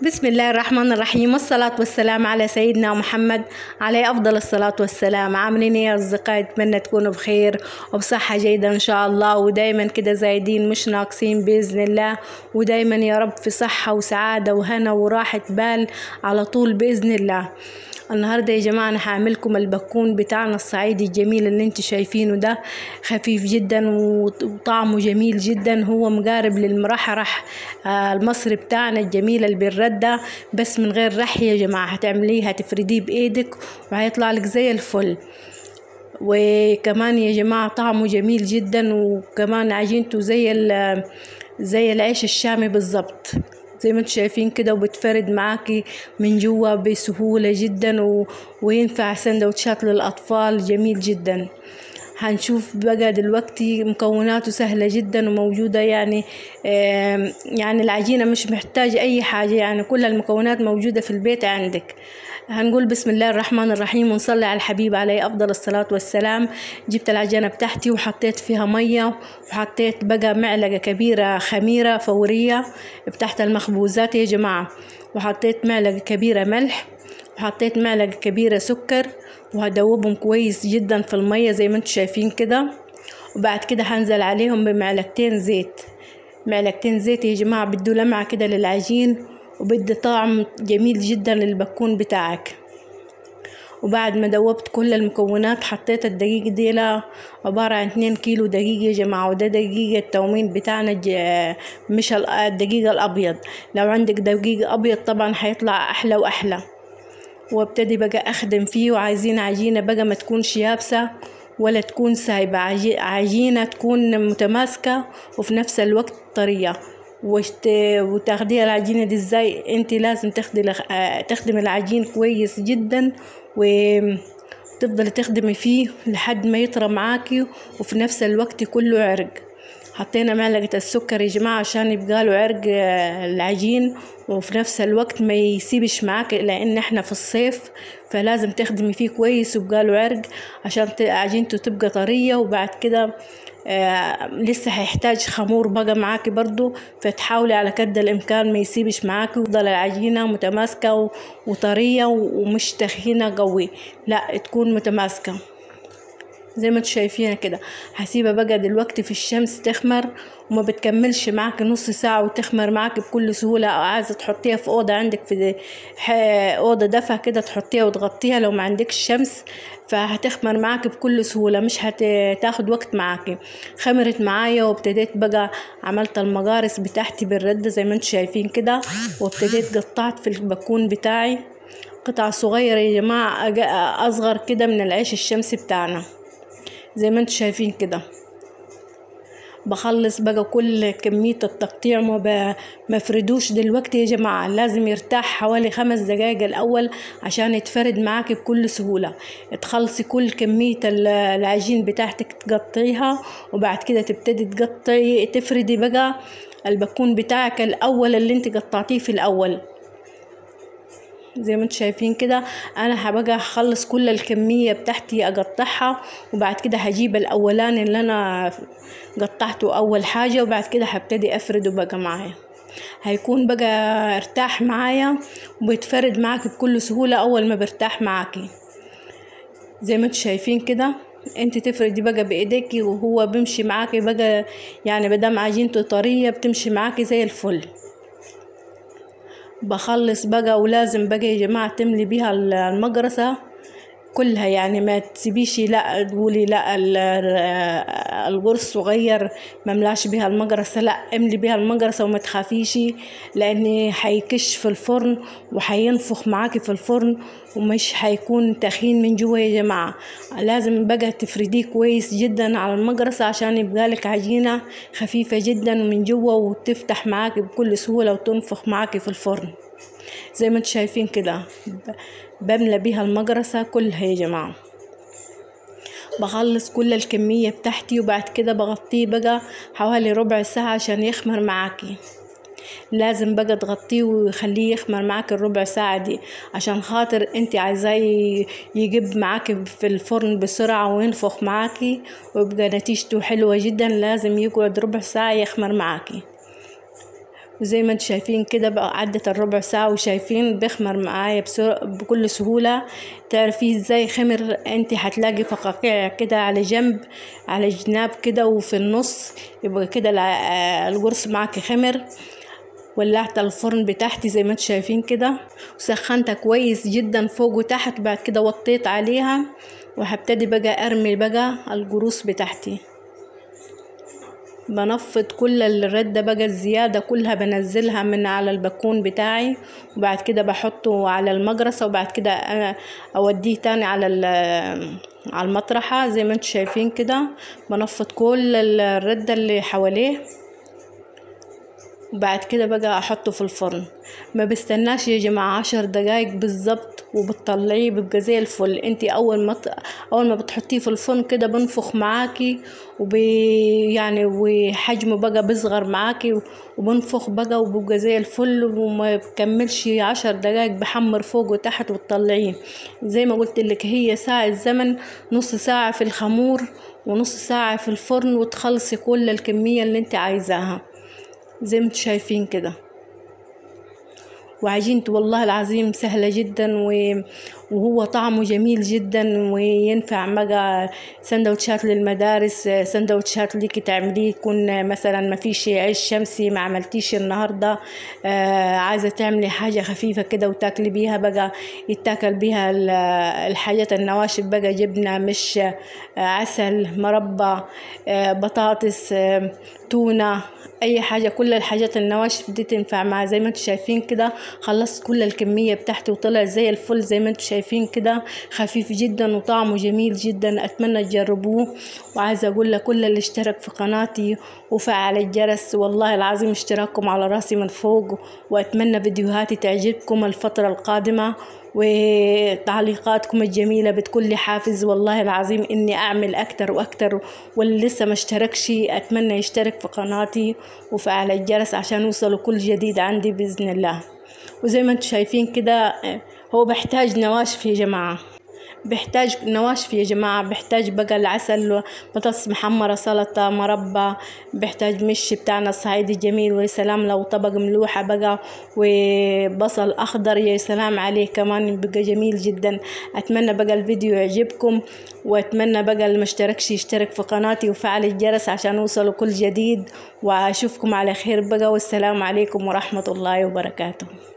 بسم الله الرحمن الرحيم والصلاة والسلام على سيدنا محمد عليه أفضل الصلاة والسلام عاملين إيه يا أصدقائي أتمنى تكونوا بخير وبصحة جيدة إن شاء الله ودايما كده زايدين مش ناقصين بإذن الله ودايما يا رب في صحة وسعادة وهنا وراحة بال على طول بإذن الله النهاردة يا جماعة أنا هعملكم البكون بتاعنا الصعيدي الجميل اللي انتوا شايفينه ده خفيف جدا وطعمه جميل جدا هو مقارب للمرحرح آه، المصري بتاعنا الجميل اللي بالردة بس من غير رح يا جماعة هتعمليه هتفرديه بإيدك وهيطلع لك زي الفل وكمان يا جماعة طعمه جميل جدا وكمان عجينته زي ال- زي العيش الشامي بالظبط زي ما انتم شايفين كده وبتفرد معاكي من جوا بسهولة جدا و... وينفع سندوتشات للأطفال جميل جدا هنشوف بقى دلوقتي مكوناته سهلة جدا وموجودة يعني آم، يعني العجينة مش محتاج أي حاجة يعني كل المكونات موجودة في البيت عندك هنقول بسم الله الرحمن الرحيم ونصلي على الحبيب عليه أفضل الصلاة والسلام جبت العجينة بتاعتي وحطيت فيها مية وحطيت بقى معلقة كبيرة خميرة فورية بتاعت المخبوزات يا جماعة وحطيت معلقة كبيرة ملح وحطيت معلقة كبيرة سكر وهدوبهم كويس جدا في المية زي ما انتم شايفين كده وبعد كده هنزل عليهم بمعلقتين زيت معلقتين زيت يا جماعة بدوا لمعة كده للعجين وبدي طعم جميل جدا للبكون بتاعك وبعد ما دوبت كل المكونات حطيت الدقيق دي لا عبارة عن اتنين كيلو دقيق يا جماعة وده دقيق التومين بتاعنا ج- مش ال- الدقيق الأبيض لو عندك دقيق أبيض طبعا هيطلع أحلى وأحلى وابتدي بقى أخدم فيه وعايزين عجينة بقى ما تكونش يابسة ولا تكون سايبة عجي- عجينة تكون متماسكة وفي نفس الوقت طرية وشت... وتاخديها العجينة دي ازاي انت لازم تاخدي لخ... آه، تخدمي العجين كويس جدا وتفضلي تخدمي فيه لحد ما يطرى معاكي وفي نفس الوقت كله عرق حطينا معلقة السكر يا جماعة عشان يبقى له عرق آه، العجين وفي نفس الوقت ما يسيبش معاك لأن احنا في الصيف فلازم تخدمي فيه كويس ويبقى له عرق عشان ت- عجينته تبقى طرية وبعد كده آه لسه هيحتاج خمور بقى معاكي برضو فتحاولي على قد الإمكان ما يسيبش معاكي وتفضل العجينة متماسكة و- وطرية و- ومش تخينة قوي لا تكون متماسكة زي ما انتوا شايفين كده هسيبها بقى دلوقتي في الشمس تخمر وما بتكملش معاك نص ساعة وتخمر معاك بكل سهولة أو عايزة تحطيها في أوضة عندك في ح- أوضة دفا كده تحطيها وتغطيها لو ما عندكش شمس فهتخمر معاك بكل سهولة مش هتاخد وقت معاكي خمرت معايا وابتديت بقى عملت المقارص بتاعتي بالردة زي ما انتوا شايفين كده وابتديت قطعت في البكون بتاعي قطع صغيرة يا جماعة أج- أصغر كده من العيش الشمسي بتاعنا زي ما انتوا شايفين كده بخلص بقى كل كمية التقطيع ما ب- ما فردوش دلوقتي يا جماعة لازم يرتاح حوالي خمس دقايق الأول عشان يتفرد معاك بكل سهولة تخلصي كل كمية ال- العجين بتاعتك تقطعيها وبعد كده تبتدي تقطعي تفردي بقى البكون بتاعك الأول اللي انت قطعتيه في الأول زي ما انتوا شايفين كده انا هبقى هخلص كل الكمية بتاعتي اقطعها وبعد كده هجيب الاولاني اللي انا قطعته اول حاجة وبعد كده هبتدي افرده بقى معايا هيكون بقى ارتاح معايا وبيتفرد معاك بكل سهولة اول ما برتاح معاكي زي ما انتوا شايفين كده انت تفردي بقى بايديكي وهو بيمشي معاكي بقى يعني مادام عجينته طرية بتمشي معاكي زي الفل بخلص بقى ولازم بقى يا جماعة تملي بيها ال- المقرصة كلها يعني ما تسيبيش لا تقولي لا ال- القرص صغير مملاش بيها المقرصة لا املي بيها المقرصة وما تخافيش لان هيكش في الفرن وهينفخ معاكي في الفرن ومش هيكون تخين من جوا يا جماعة لازم بقى تفرديه كويس جدا على المقرصة عشان يبقى لك عجينة خفيفة جدا من جوا وتفتح معاكي بكل سهولة وتنفخ معاكي في الفرن زي ما انتوا شايفين كده ب- بملى بيها المقرصة كلها يا جماعة بخلص كل الكمية بتاعتي وبعد كده بغطيه بقى حوالي ربع ساعة عشان يخمر معاكي لازم بقى تغطيه وخليه يخمر معاك الربع ساعة دي عشان خاطر انت عايزاه ي- يجيب معاكي في الفرن بسرعة وينفخ معاكي ويبقى نتيجته حلوة جدا لازم يقعد ربع ساعة يخمر معاكي وزي ما انتم شايفين كده بقى عدت الربع ساعة وشايفين بيخمر معايا بسر- بكل سهولة تعرفيه ازاي خمر انت هتلاقي فقاقيع كده على جنب على جناب كده وفي النص يبقى كده الع- القرص معاكي خمر ولعت الفرن بتاعتي زي ما انتم شايفين كده وسخنتها كويس جدا فوق وتحت بعد كده وطيت عليها وهبتدي بقى ارمي بقى القروص بتاعتي بنفض كل الردة بقى الزيادة كلها بنزلها من على البكون بتاعي وبعد كده بحطه على المجرسة وبعد كده أ- أوديه تاني على ال- على المطرحة زي ما انتم شايفين كده بنفض كل الردة اللي حواليه وبعد كده بقى احطه في الفرن ما بستناش يا جماعة عشر دقايق بالظبط وبتطلعيه بيبقى زي الفل انتي اول ما ت- اول ما بتحطيه في الفرن كده بنفخ معاكي وبي يعني وحجمه بقى بيصغر معاكي وبنفخ بقى وبيبقى زي الفل وما بكملش عشر دقايق بحمر فوق وتحت وتطلعيه زي ما قلت لك هي ساعة زمن نص ساعة في الخمور ونص ساعة في الفرن وتخلصي كل الكمية اللي انت عايزاها زي ما انتم شايفين كده وعجينته والله العظيم سهلة جدا و- وهو طعمه جميل جدا وينفع بقى سندوتشات للمدارس سندوتشات ليكي تعمليه يكون مثلا ما فيش عيش شمسي ما عملتيش النهاردة آه، عايزة تعملي حاجة خفيفة كده وتاكلي بيها بقى يتاكل بيها ال- الحاجات النواشف بقى جبنة مش آه، عسل مربى آه، بطاطس آه، تونة اي حاجه كل الحاجات النواشف دي تنفع معاها زي ما انتم شايفين كده خلصت كل الكميه بتاعتي وطلع زي الفل زي ما انتم شايفين كده خفيف جدا وطعمه جميل جدا اتمنى تجربوه وعايزه اقول لكل اللي اشترك في قناتي وفعل الجرس والله العظيم اشتراككم على راسي من فوق واتمنى فيديوهاتي تعجبكم الفتره القادمه وتعليقاتكم الجميلة بتكون لي حافز والله العظيم إني أعمل أكتر وأكتر واللي لسه ما اشتركش أتمنى يشترك في قناتي وفعل الجرس عشان يوصلوا كل جديد عندي بإذن الله وزي ما انتم شايفين كده هو بيحتاج نواشف يا جماعة بيحتاج نواشف يا جماعة بيحتاج بقى العسل بطاطس محمرة سلطة مربى بيحتاج مش بتاعنا الصعيدي جميل ويا سلام لو طبق ملوحة بقى وبصل أخضر يا سلام عليه كمان بقى جميل جدا أتمنى بقى الفيديو يعجبكم وأتمنى بقى اللي ما اشتركش يشترك في قناتي وفعل الجرس عشان يوصلوا كل جديد وأشوفكم على خير بقى والسلام عليكم ورحمة الله وبركاته